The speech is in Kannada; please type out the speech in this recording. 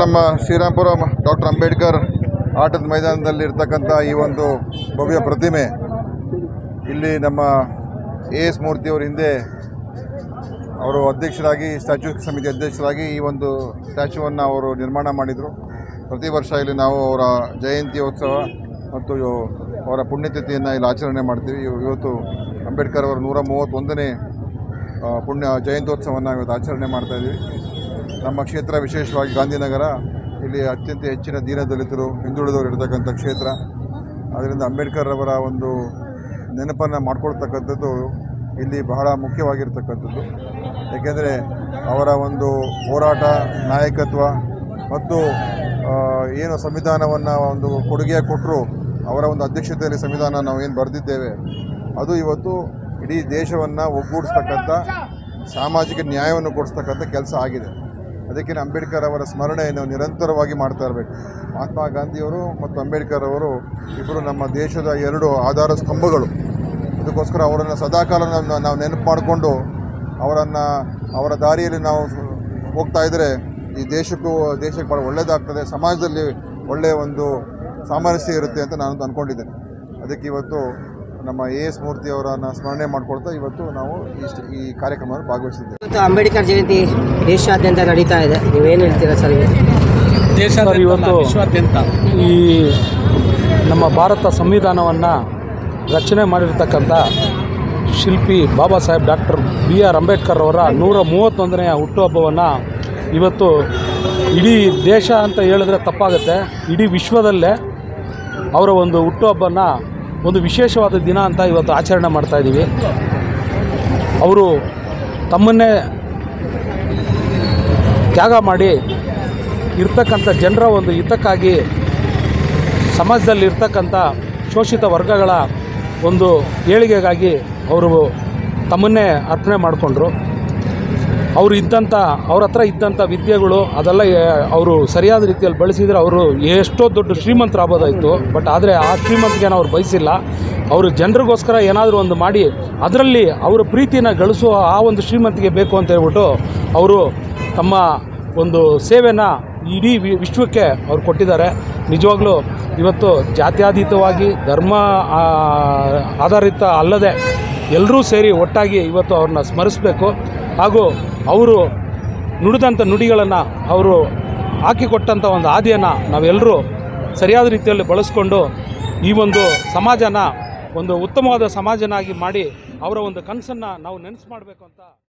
ನಮ್ಮ ಶ್ರೀರಾಮ್ಪುರ ಡಾಕ್ಟರ್ ಅಂಬೇಡ್ಕರ್ ಆಟದ ಮೈದಾನದಲ್ಲಿ ಇರ್ತಕ್ಕಂಥ ಈ ಒಂದು ಭವ್ಯ ಪ್ರತಿಮೆ ಇಲ್ಲಿ ನಮ್ಮ ಎ ಎಸ್ ಮೂರ್ತಿಯವರು ಹಿಂದೆ ಅವರು ಅಧ್ಯಕ್ಷರಾಗಿ ಸ್ಟ್ಯಾಚ್ಯೂ ಸಮಿತಿ ಅಧ್ಯಕ್ಷರಾಗಿ ಈ ಒಂದು ಸ್ಟ್ಯಾಚ್ಯೂವನ್ನು ಅವರು ನಿರ್ಮಾಣ ಮಾಡಿದರು ಪ್ರತಿ ವರ್ಷ ಇಲ್ಲಿ ನಾವು ಅವರ ಜಯಂತ್ಯೋತ್ಸವ ಮತ್ತು ಅವರ ಪುಣ್ಯತಿಥಿಯನ್ನು ಇಲ್ಲಿ ಆಚರಣೆ ಮಾಡ್ತೀವಿ ಇವ- ಇವತ್ತು ಅಂಬೇಡ್ಕರ್ ಅವರ ನೂರ ಮೂವತ್ತೊಂದನೇ ಆ, ಪುಣ್ಯ ಜಯಂತ್ಯೋತ್ಸವವನ್ನು ಇವತ್ತು ಆಚರಣೆ ಮಾಡ್ತಾಯಿದ್ದೀವಿ ನಮ್ಮ ಕ್ಷೇತ್ರ ವಿಶೇಷವಾಗಿ ಗಾಂಧಿನಗರ ಇಲ್ಲಿ ಅತ್ಯಂತ ಹೆಚ್ಚಿನ ದೀನದಲಿತರು ಹಿಂದುಳಿದವರು ಇರತಕ್ಕಂಥ ಕ್ಷೇತ್ರ ಅದರಿಂದ ಅಂಬೇಡ್ಕರ್ ಅವರ ಒಂದು ನೆನಪನ್ನು ಮಾಡ್ಕೊಳ್ತಕ್ಕಂಥದ್ದು ಇಲ್ಲಿ ಬಹಳ ಮುಖ್ಯವಾಗಿರ್ತಕ್ಕಂಥದ್ದು ಏಕೆಂದರೆ ಅವರ ಒಂದು ಹೋರಾಟ ನಾಯಕತ್ವ ಮತ್ತು ಆ, ಏನು ಸಂವಿಧಾನವನ್ನು ಒಂದು ಕೊಡುಗೆಯಾಗಿ ಕೊಟ್ಟರು ಅವರ ಒಂದು ಅಧ್ಯಕ್ಷತೆಯಲ್ಲಿ ಸಂವಿಧಾನ ನಾವು ಏನು ಬರೆದಿದ್ದೇವೆ ಅದು ಇವತ್ತು ಇಡೀ ದೇಶವನ್ನು ಒಗ್ಗೂಡಿಸ್ತಕ್ಕಂಥ ಸಾಮಾಜಿಕ ನ್ಯಾಯವನ್ನು ಕೊಡಿಸ್ತಕ್ಕಂಥ ಕೆಲಸ ಆಗಿದೆ ಅದಕ್ಕೆ ಅಂಬೇಡ್ಕರ್ ಅವರ ಸ್ಮರಣೆಯನ್ನು ನಿರಂತರವಾಗಿ ಮಾಡ್ತಾ ಇರಬೇಕು ಮಹಾತ್ಮ ಗಾಂಧಿಯವರು ಮತ್ತು ಅಂಬೇಡ್ಕರ್ ಅವರು ಇಬ್ಬರು ನಮ್ಮ ದೇಶದ ಎರಡು ಆಧಾರ ಸ್ತಂಭಗಳು ಅದಕ್ಕೋಸ್ಕರ ಅವರನ್ನು ಸದಾಕಾಲ ನಾವು ನಾವು ನೆನಪು ಮಾಡಿಕೊಂಡು ಅವರನ್ನು ಅವರ ದಾರಿಯಲ್ಲಿ ನಾವು ಹೋಗ್ತಾ ಇದ್ದರೆ ಈ ದೇಶಕ್ಕೂ ದೇಶಕ್ಕೆ ಭಾಳ ಒಳ್ಳೆಯದಾಗ್ತದೆ ಸಮಾಜದಲ್ಲಿ ಒಳ್ಳೆಯ ಒಂದು ಸಾಮರಸ್ಯ ಇರುತ್ತೆ ಅಂತ ನಾನು ಅಂದ್ಕೊಂಡಿದ್ದೇನೆ ಅದಕ್ಕೆ ಇವತ್ತು ನಮ್ಮ ಎ ಎಸ್ ಮೂರ್ತಿ ಅವರನ್ನು ಸ್ಮರಣೆ ಮಾಡ್ಕೊಳ್ತಾ ಇವತ್ತು ನಾವು ಇಷ್ಟು ಈ ಕಾರ್ಯಕ್ರಮದಲ್ಲಿ ಭಾಗವಹಿಸಿದ್ದೇವೆ ಇವತ್ತು ಅಂಬೇಡ್ಕರ್ ಜಯಂತಿ ದೇಶಾದ್ಯಂತ ನಡೀತಾ ಇದೆ ನೀವೇನು ಹೇಳ್ತೀರಾ ಸರ್ ಇವತ್ತು ಸರ್ ಇವತ್ತು ವಿಶ್ವಾದ್ಯಂತ ಈ ನಮ್ಮ ಭಾರತ ಸಂವಿಧಾನವನ್ನು ರಚನೆ ಮಾಡಿರ್ತಕ್ಕಂಥ ಶಿಲ್ಪಿ Baba Saheb doctor B R Ambedkar ಅವರ ನೂರ ಮೂವತ್ತೊಂದನೆಯ ಹುಟ್ಟುಹಬ್ಬವನ್ನು ಇವತ್ತು ಇಡೀ ದೇಶ ಅಂತ ಹೇಳಿದ್ರೆ ತಪ್ಪಾಗುತ್ತೆ ಇಡೀ ವಿಶ್ವದಲ್ಲೇ ಅವರ ಒಂದು ಹುಟ್ಟುಹಬ್ಬನ ಒಂದು ವಿಶೇಷವಾದ ದಿನ ಅಂತ ಇವತ್ತು ಆಚರಣೆ ಮಾಡ್ತಾ ಇದ್ದೀವಿ ಅವರು ತಮ್ಮನ್ನೇ ತ್ಯಾಗ ಮಾಡಿ ಇರ್ತಕ್ಕಂಥ ಜನರ ಒಂದು ಹಿತಕ್ಕಾಗಿ ಸಮಾಜದಲ್ಲಿ ಇರ್ತಕ್ಕಂಥ ಶೋಷಿತ ವರ್ಗಗಳ ಒಂದು ಏಳಿಗೆಗಾಗಿ ಅವರು ತಮ್ಮನ್ನೇ ಅರ್ಪಣೆ ಮಾಡಿಕೊಂಡ್ರು ಅವರು ಇದ್ದಂಥ ಅವ್ರ ಹತ್ರ ಇದ್ದಂಥ ವಿದ್ಯೆಗಳು ಅದೆಲ್ಲ ಏ- ಅವರು ಸರಿಯಾದ ರೀತಿಯಲ್ಲಿ ಬಳಸಿದರೆ ಅವರು ಎಷ್ಟೋ ದೊಡ್ಡ ಶ್ರೀಮಂತರಾಗ್ಬೋದಾಯಿತು ಬಟ್ ಆದರೆ ಆ ಶ್ರೀಮಂತಿಗೆ ಅವ್ರು ಬಯಸಿಲ್ಲ ಅವರು ಜನರಿಗೋಸ್ಕರ ಏನಾದರೂ ಒಂದು ಮಾಡಿ ಅದರಲ್ಲಿ ಅವರ ಪ್ರೀತಿನ ಗಳಿಸುವ ಆ ಒಂದು ಶ್ರೀಮಂತಿಗೆ ಬೇಕು ಅಂತ ಹೇಳ್ಬಿಟ್ಟು ಅವರು ತಮ್ಮ ಒಂದು ಸೇವೆನ ಇಡೀ ವಿ- ವಿಶ್ವಕ್ಕೆ ಅವ್ರು ಕೊಟ್ಟಿದ್ದಾರೆ ನಿಜವಾಗ್ಲೂ ಇವತ್ತು ಜಾತ್ಯತೀತವಾಗಿ ಧರ್ಮ ಆ, ಆಧಾರಿತ ಅಲ್ಲದೆ ಎಲ್ಲರೂ ಸೇರಿ ಒಟ್ಟಾಗಿ ಇವತ್ತು ಅವ್ರನ್ನ ಸ್ಮರಿಸಬೇಕು ಹಾಗೂ ಅವರು ನುಡಿದಂಥ ನುಡಿಗಳನ್ನು ಅವರು ಹಾಕಿಕೊಟ್ಟಂಥ ಒಂದು ಹಾದಿಯನ್ನು ನಾವೆಲ್ಲರೂ ಸರಿಯಾದ ರೀತಿಯಲ್ಲಿ ಬಳಸ್ಕೊಂಡು ಈ ಒಂದು ಸಮಾಜನ ಒಂದು ಉತ್ತಮವಾದ ಸಮಾಜನಾಗಿ ಮಾಡಿ ಅವರ ಒಂದು ಕನಸನ್ನು ನಾವು ನೆನೆಸು ಮಾಡಬೇಕು ಅಂತ